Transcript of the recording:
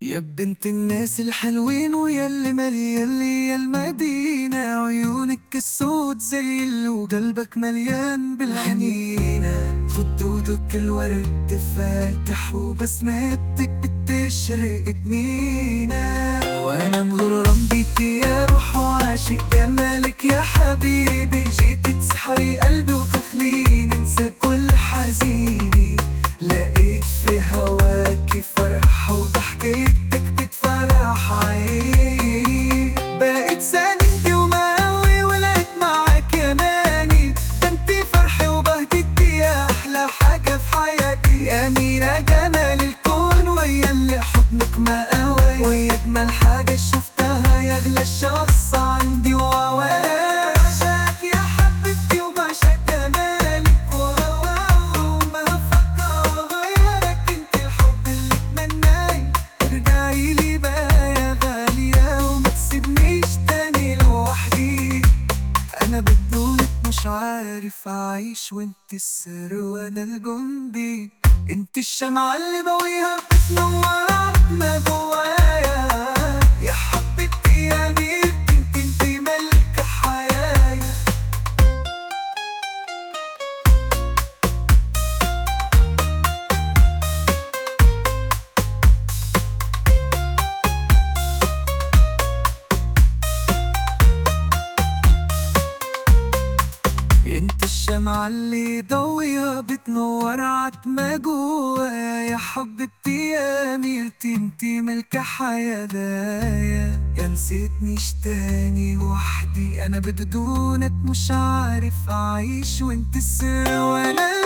يا بنت الناس الحلوين ويا اللي مليان لي المدينة عيونك السود زي اللي وقلبك مليان بالحنينة خدودك الورد فاتح وبسمتك بتشرق جنينة وانا مغرم بيكي يا روح وعاشق جمالك يا حبيبي جيت تسحري قلبي وتخليني انسى كل حزيني لقيت في هواكي فرحة وضحكتك بتفرح عيني بقيت ساندي ومقوي ولقيت معاك يا ماني ده انتي فرحي وبهجتي يا احلى حاجة في حياتي يا ميرا جمال الكون ويا اللي حضنك مقاوي ويا اجمل حاجة شفتها يا اغلى شخص عندي وعواك بعشقك يا حبيبتي وبعشق جمالك وهواك وما هفكر اغيرك انت الحب اللي اتمناه ارجعي لي بقى يا غالية وما تسيبنيش تاني لوحدي انا بدونك مش عارف اعيش وانت السر وانا الجندي انت الشمعة اللي بويها بتنور ما جوايا يا حبيبتي يا ميرتي انت انت ملك حيايا انت الشمعة اللي ضويها بتنور عتمة جوايا يا حبيبتي يا اميرتي انتي ملك حياتي يا نسيتنيش تاني وحدي انا بدونك مش عارف اعيش وانت السر وانا